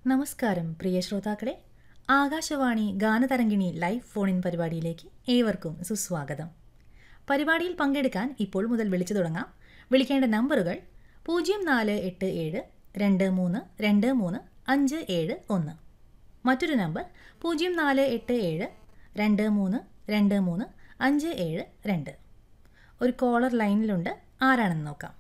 നമസ്കാരം പ്രിയ ശ്രോതാക്കളെ Akashvani Ganatarangini live phone in പരിപാടിയിലേക്ക് ഏവർക്കും സുസ്വാഗതം പരിപാടിയിൽ പങ്കെടുക്കാൻ ഇപ്പോൾ മുതൽ വിളിച്ചു തുടങ്ങാം വിളിക്കേണ്ട നമ്പറുകൾ പൂജ്യം നാല് എട്ട് ഏഴ് രണ്ട് മൂന്ന് രണ്ട് മൂന്ന് അഞ്ച് ഏഴ് ഒന്ന് മറ്റൊരു നമ്പർ പൂജ്യം നാല് എട്ട് ഏഴ് രണ്ട് മൂന്ന് രണ്ട് മൂന്ന് അഞ്ച് ഏഴ് രണ്ട് ഒരു കോളർ ലൈനിലുണ്ട് ആരാണെന്ന് നോക്കാം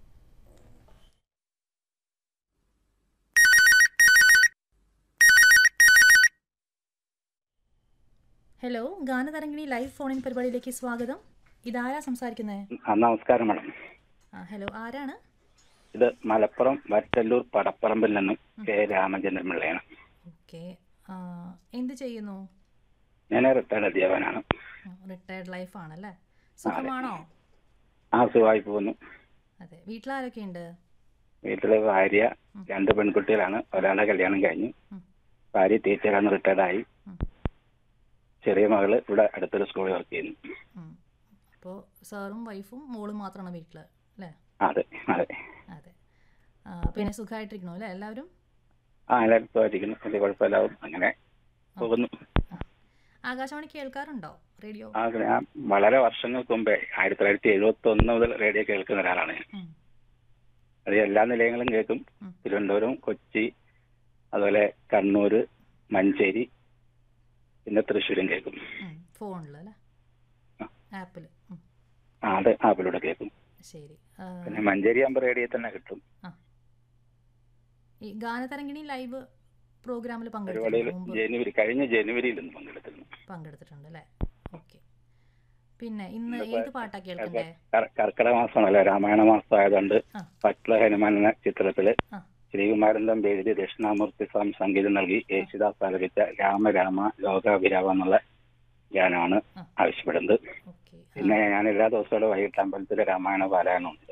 ഹലോ ഗാനതരംഗിണി ലൈവ് ഫോണിൻ പരിപാടിയിലേക്ക് സ്വാഗതം ഇതാരാ സംസാരിക്കുന്നത് ആ, നമസ്കാരം മാഡം ആ ഹലോ ആരാണ് ഇത് മലപ്പുറം വറ്റല്ലൂർ പടപ്പറമ്പിൽ നിന്നും കെ രാമചന്ദ്രൻ പിള്ളയാണ് ഓക്കെ എന്ത് ചെയ്യുന്നു ഞാൻ റിട്ടയർഡ് അധ്യാപകനാണ് റിട്ടയർഡ് ലൈഫ് ആണല്ലേ സുഖമാണോ ആ സുഖമായി പോകുന്നു അതെ വീട്ടിലാരൊക്കെ ഉണ്ട് വീട്ടിലെ ഭാര്യ രണ്ട് പെൺകുട്ടികളാണ് ഒരാളുടെ കല്യാണം കഴിഞ്ഞു ഉം. ഭാര്യ ടീച്ചറാണ് റിട്ടയർഡായി ഉം. ചെറിയ മകള് ഇവിടെ അടുത്തൊരു സ്കൂളിൽ വർക്ക് ചെയ്യുന്നു അപ്പോൾ സാറും വൈഫും മോളും മാത്രമാണ് വീട്ടിൽ അല്ലേ അതെ അതെ അതെ ആ, പിന്നെ സുഖമായിട്ടിരിക്കണോ അല്ലേ എല്ലാവരും ആ എല്ലാവരും സുഖമായിരിക്കുന്നു വലിയ കുഴപ്പമില്ലാവും അങ്ങനെ പോകുന്നു ആകാശവാണി കേൾക്കാറുണ്ടോ റേഡിയോ ആ ഞാൻ വളരെ വർഷങ്ങൾക്ക് മുമ്പേ ആയിരത്തി തൊള്ളായിരത്തി എഴുപത്തി ഒന്ന് മുതൽ റേഡിയോ കേൾക്കുന്ന ഒരാളാണ് ഞാൻ. ഉം. അത് എല്ലാ നിലയങ്ങളും കേൾക്കും ഉം. തിരുവനന്തപുരം കൊച്ചി അതുപോലെ കണ്ണൂര് മഞ്ചേരി പിന്നെ തൃശ്ശൂരും കേൾക്കും ഉം. ഫോണിൽ അല്ലേ ആപ്പിൽ ആ അത് ആപ്പിലൂടെ കേൾക്കും ശരി ആ, പിന്നെ മഞ്ചേരി ആകുമ്പോൾ റേഡിയോ തന്നെ കിട്ടും ഈ ഗാനതരംഗിണി ലൈവ് പ്രോഗ്രാമിൽ പരിപാടിയിൽ പങ്കെടുത്തിട്ടുണ്ട് മുമ്പ് ജനുവരി കഴിഞ്ഞ ജനുവരിയിൽ ഒന്ന് പങ്കെടുത്തിരുന്നു പങ്കെടുത്തിട്ടുണ്ട് അല്ലേ ഓക്കെ പിന്നെ ഇന്ന് ഇന്നിപ്പോ ഏത് പാട്ടാ കേൾക്കണ്ടേ കർ- കർക്കിടക മാസമാണല്ലോ രാമായണ മാസം ആയതുകൊണ്ട് ആ. പട്ല ഹനുമാൻ എന്ന ചിത്രത്തില് ആ. ശ്രീകുമാരൻ തമ്പി എഴുതി ദക്ഷിണാമൂർത്തി സ്വാമി സംഗീതം നൽകി യേശുദാസ് ആലപിച്ച രാമ രാമ ലോകാഭിരാമ എന്നുള്ള ഗാനമാണ് ആ. ആവശ്യപ്പെടുന്നത് ഓക്കെ പിന്നെ ഞാൻ എല്ലാ ദിവസവും വൈകിട്ട് അമ്പലത്തിലെ രാമായണ പാരായണമുണ്ട്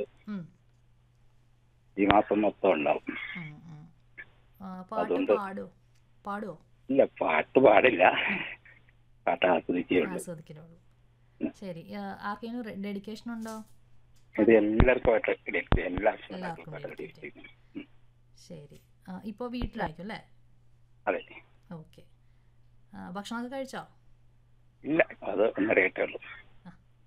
ഈ മാസം മൊത്തം ഉണ്ടാവും പാട്ട് അതുകൊണ്ട് പാടോ പാടുവോ ഇല്ല പാട്ട് പാടില്ല പാട്ട് ആസ്വദിക്കേ ഉള്ളൂ ആസ്വദിക്കലുള്ളൂ ശരി ആ, ആർക്കെങ്കിലും ഡെഡിക്കേഷൻ ഉണ്ടോ ഇത് എല്ലാവർക്കും ആയിട്ട് എടുത്ത് എല്ലാ എല്ലാവർക്കും പാട്ട് dedicate എടുത്തിരിക്കുന്നു. ഉം. ശരി ഇപ്പോൾ വീട്ടിലായിരിക്കും അല്ലേ അതെ ഓക്കെ ഭക്ഷണമൊക്കെ കഴിച്ചോ ഇല്ല അത് ഒന്നര ആയിട്ടേ ഉള്ളൂ